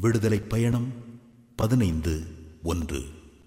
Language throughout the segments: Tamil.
விடுதலை பயணம் பதினைந்து ஒன்று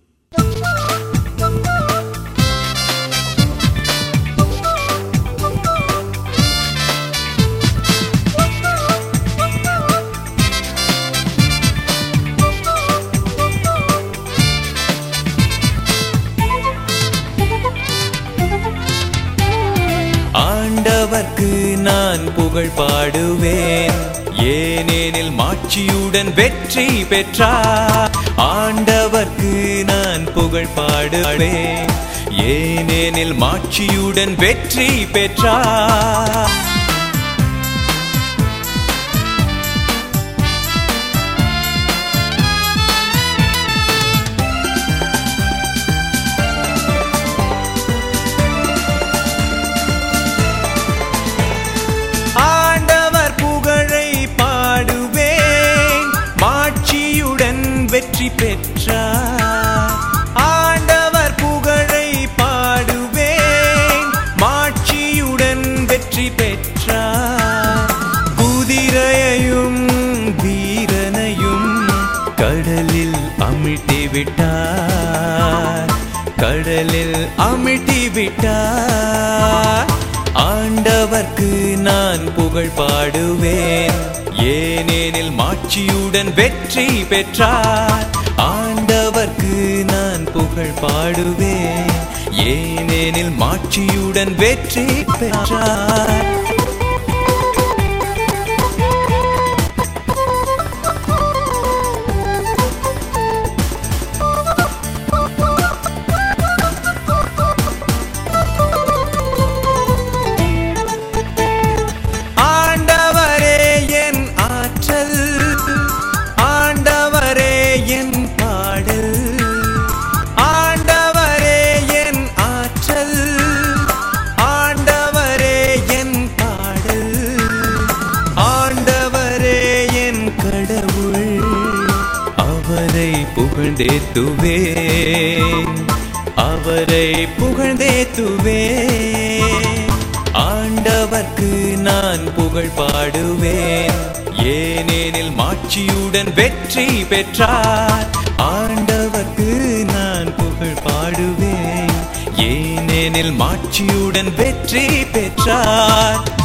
ஆண்டவர்க்கு நான் புகழ் பாடுவேன் ஏனெனில் மாட்சியுடன் வெற்றி பெற்றார் ஆண்டவர்க்கு நான் புகழ் பாடுவேன் ஏனெனில் மாட்சியுடன் வெற்றி பெற்றார் ஆண்டவர் புகழை பாடுவேன் மாட்சியுடன் வெற்றி பெற்றார் ஆண்டவர் புகழை பாடுவேன் மாட்சியுடன் வெற்றி பெற்றார் குதிரையையும் வீரனையும் கடலில் அமிழ்த்தி விட்டார் கடலில் அமிழ்த்தி விட்டார் ஆண்டவர்க்கு நான் புகழ் பாடுவேன் ஏனெனில் மாட்சியுடன் வெற்றி பெற்றார் ஆண்டவர்க்கு நான் புகழ் பாடுவேன் ஏனெனில் மாட்சியுடன் வெற்றி பெற்றார் ஆண்டவரே என் ஆற்றல் ஆண்டவரே என் பாடல் ஆண்டவரே என் ஆற்றல் ஆண்டவரே என் பாடல் ஆண்டவரே என் கடவுள் அவரை புகழ்ந்தேத்துவேன் அவரை புகழ்ந்தேத்துவேன் ஆண்டவர்க்கு நான் புகழ் பாடுவேன் ஏனெனில் மாட்சியுடன் வெற்றி பெற்றார் ஆண்டவர்க்கு நான் புகழ் பாடுவேன் ஏனெனில் மாட்சியுடன் வெற்றி பெற்றார்